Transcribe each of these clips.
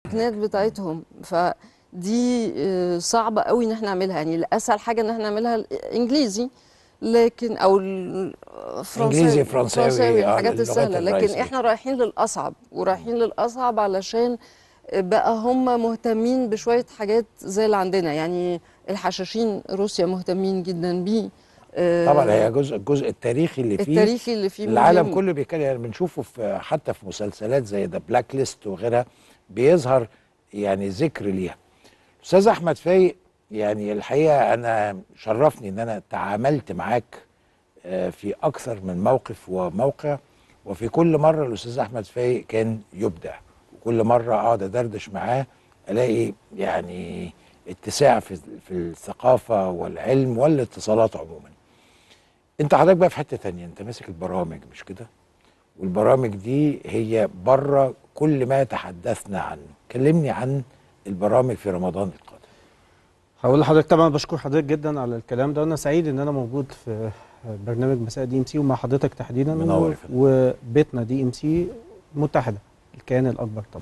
التقنيات بتاعتهم فدي آه، صعبة قوي ان احنا نعملها يعني الاسهل حاجة ان احنا نعملها الانجليزي لكن او الفرنساوي إنجليزي، فرنساوي، آه، الحاجات اللغات السهلة لكن الرئيسية. احنا رايحين للاصعب ورايحين للاصعب علشان بقى هم مهتمين بشوية حاجات زي اللي عندنا يعني الحشاشين روسيا مهتمين جدا بيه آه، طبعا هي جزء الجزء التاريخي اللي فيه التاريخي اللي فيه العالم مهم. كله بيتكلم يعني بنشوفه في حتى في مسلسلات زي ذا بلاك ليست وغيرها بيظهر يعني ذكر ليها استاذ احمد فايق يعني الحقيقه انا شرفني ان انا تعاملت معاك آه، في اكثر من موقف وموقع وفي كل مره الاستاذ احمد فايق كان يبدع وكل مره اقعد ادردش معاه الاقي يعني اتساع في في الثقافه والعلم والاتصالات عموما انت حضرتك بقى في حته تانية انت ماسك البرامج مش كده والبرامج دي هي بره كل ما تحدثنا عنه كلمني عن البرامج في رمضان القادم هقول لحضرتك طبعا بشكر حضرتك جدا على الكلام ده وانا سعيد ان انا موجود في برنامج مساء دي ام سي ومع حضرتك تحديدا منور يا فندم. وبيتنا دي ام سي متحده الكيان الاكبر طبعا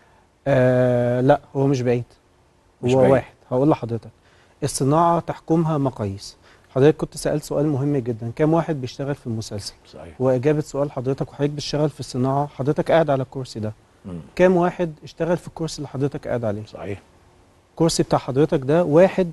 آه لا هو مش بعيد مش هو بعيد. واحد هقول لحضرتك الصناعه تحكمها مقاييس حضرتك كنت سالت سؤال مهم جدا كم واحد بيشتغل في المسلسل صحيح واجابه سؤال حضرتك وحضرتك بتشتغل في الصناعه حضرتك قاعد على الكرسي ده مم. كام واحد اشتغل في الكرسي اللي حضرتك قاعد عليه صحيح الكرسي بتاع حضرتك ده واحد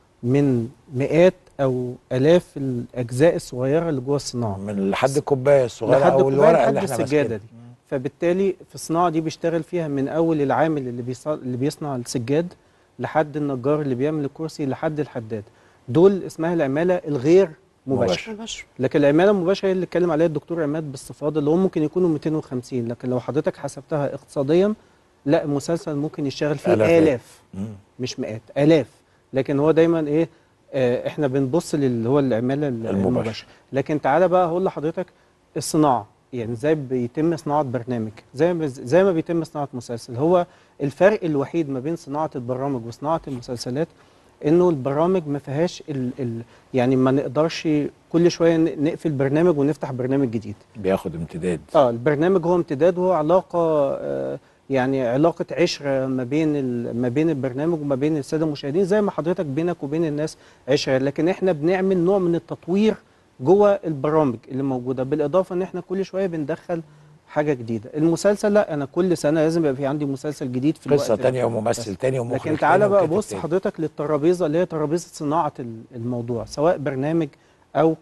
من مئات او الاف الاجزاء الصغيره اللي جوه الصناعه من لحد الكوبايه الصغيره لحد او الكوباية الورقه لحد اللي احنا السجاده ماسكينها دي فبالتالي في الصناعه دي بيشتغل فيها من اول العامل اللي بيص... اللي بيصنع السجاد لحد النجار اللي بيعمل الكرسي لحد الحداد دول اسمها العماله الغير مباشره مباشر لكن العماله المباشره هي اللي اتكلم عليها الدكتور عماد باستفاضه اللي هم ممكن يكونوا 250 لكن لو حضرتك حسبتها اقتصاديا لا المسلسل ممكن يشتغل فيه آلافات. آلاف مم. مش مئات آلاف لكن هو دايما ايه آه احنا بنبص للي هو العماله ال- المباشر. المباشره لكن تعالى بقى هقول لحضرتك الصناعه يعني ازاي بيتم صناعه برنامج زي ما زي ما بيتم صناعه مسلسل هو الفرق الوحيد ما بين صناعه البرامج وصناعه المسلسلات انه البرامج ما فيهاش ال ال يعني ما نقدرش كل شويه ن- نقفل برنامج ونفتح برنامج جديد بياخد امتداد اه البرنامج هو امتداد وهو علاقه آه يعني علاقه عشره ما بين ال- ما بين البرنامج وما بين الساده المشاهدين زي ما حضرتك بينك وبين الناس عشره لكن احنا بنعمل نوع من التطوير جوه البرامج اللي موجوده بالاضافه ان احنا كل شويه بندخل حاجه جديده المسلسل لا انا كل سنه لازم يبقى في عندي مسلسل جديد في قصه الوقت ده. تانية وممثل تاني ومخرج لكن تعالى تاني بقى وكاتب بص تاني. حضرتك للترابيزه اللي هي ترابيزه صناعه ال- الموضوع سواء برنامج او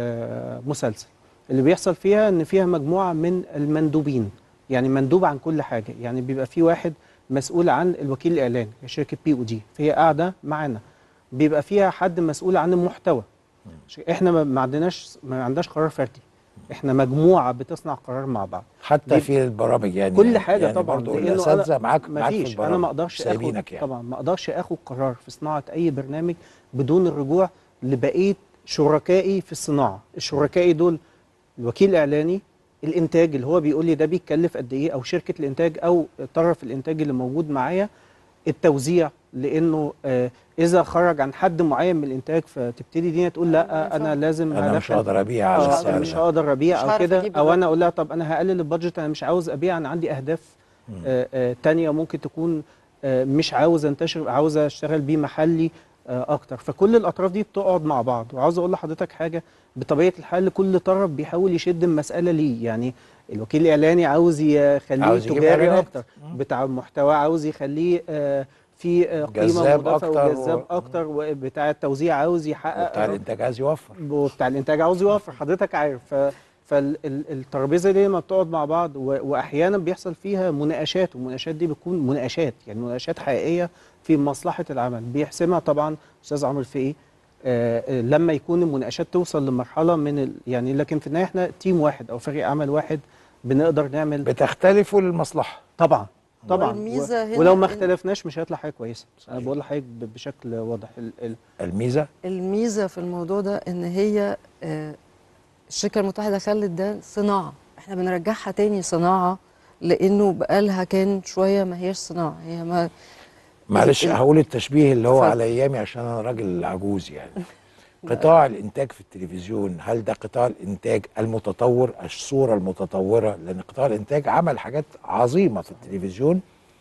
آه، مسلسل اللي بيحصل فيها ان فيها مجموعه من المندوبين يعني مندوب عن كل حاجه يعني بيبقى في واحد مسؤول عن الوكيل الاعلاني شركه بي او دي فهي قاعده معانا بيبقى فيها حد مسؤول عن المحتوى احنا ما- ما عندناش ما عندناش قرار فردي احنا مجموعه بتصنع قرار مع بعض حتى دي- في البرامج يعني كل حاجه يعني طبعا برضه لأنه الاساتذه أنا- معاك معاك في مفيش البرامج انا ما اقدرش اخد سايبينك يعني طبعا ما اقدرش اخد قرار في صناعه اي برنامج بدون الرجوع لبقيه شركائي في الصناعه الشركائي دول الوكيل الاعلاني الانتاج اللي هو بيقول لي ده بيتكلف قد ايه او شركه الانتاج او طرف الانتاج اللي موجود معايا التوزيع لانه آه اذا خرج عن حد معين من الانتاج فتبتدي دي تقول لا انا لازم انا مش هدخل- هقدر ابيع على اه السعر انا مش ده. هقدر ابيع مش او هعرف كده أجيب او انا الرقم. اقول لها طب انا هقلل البادجت انا مش عاوز ابيع انا عندي اهداف آه آه تانية ممكن تكون آه مش عاوز انتشر عاوز اشتغل بيه محلي آه اكتر فكل الاطراف دي بتقعد مع بعض وعاوز اقول لحضرتك حاجه بطبيعه الحال كل طرف بيحاول يشد المساله ليه يعني الوكيل الاعلاني عاوز يخليه عاوز يجيب تجاري إعلانات. اكتر بتاع المحتوى عاوز يخليه آه في آه، قيمه جذاب مضافه أكتر و- وجذاب اكتر وبتاع التوزيع عاوز يحقق بتاع الانتاج عايز يوفر وبتاع الانتاج عاوز يوفر حضرتك عارف ف فالترابيزه دي لما بتقعد مع بعض و... واحيانا بيحصل فيها مناقشات والمناقشات دي بتكون مناقشات يعني مناقشات حقيقيه في مصلحه العمل بيحسمها طبعا استاذ عمرو الفقي آه آه، لما يكون المناقشات توصل لمرحله من ال... يعني لكن في النهايه احنا تيم واحد او فريق عمل واحد بنقدر نعمل بتختلفوا للمصلحه طبعا طبعا والميزة و... هنا ولو ما إن- اختلفناش مش هيطلع حاجه كويسه انا صحيح. بقول لحضرتك ب- بشكل واضح ال... ال... الميزه الميزه في الموضوع ده ان هي آه، الشركه المتحده خلت ده صناعه احنا بنرجعها تاني صناعه لانه بقالها كان شويه ما هياش صناعه هي ما معلش ال- هقول التشبيه اللي هو اتفضل. على ايامي عشان انا راجل عجوز يعني قطاع الانتاج في التلفزيون هل ده قطاع الانتاج المتطور الصوره المتطوره لان قطاع الانتاج عمل حاجات عظيمه في التلفزيون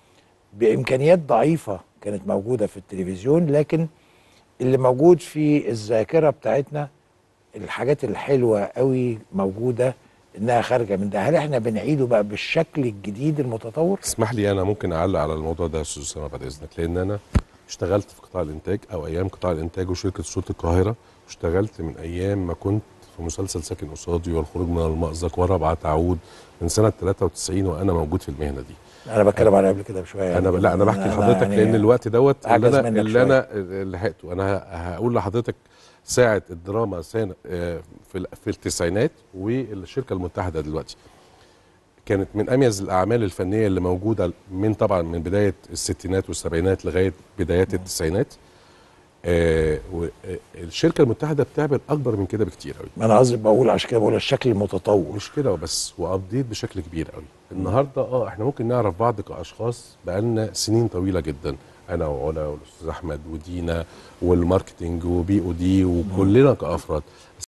بامكانيات ضعيفه كانت موجوده في التلفزيون لكن اللي موجود في الذاكره بتاعتنا الحاجات الحلوه قوي موجوده انها خارجه من ده هل احنا بنعيده بقى بالشكل الجديد المتطور اسمح لي انا ممكن اعلق على الموضوع ده يا استاذ اسامه بعد اذنك لان انا اشتغلت في قطاع الانتاج او ايام قطاع الانتاج وشركه صوت القاهره واشتغلت من ايام ما كنت في مسلسل ساكن قصادي والخروج من المأزق وربع تعود من سنه 93 وانا موجود في المهنه دي انا بتكلم على قبل كده بشويه انا لا انا بحكي لحضرتك يعني لان الوقت دوت اللي أعجز انا منك اللي شوية. انا لحقته انا ه- هقول لحضرتك ساعه الدراما سنة آه، في ال- في التسعينات والشركه المتحده دلوقتي كانت من اميز الاعمال الفنيه اللي موجوده من طبعا من بدايه الستينات والسبعينات لغايه بدايات التسعينات آه، و- آه، الشركه المتحده بتعمل اكبر من كده بكتير قوي ما انا قصدي بقول عشان كده بقول الشكل المتطور مش كده وبس وابديت بشكل كبير قوي النهارده اه احنا ممكن نعرف بعض كاشخاص بقالنا سنين طويله جدا انا وعلا والاستاذ احمد ودينا والماركتنج وبي او دي وكلنا كافراد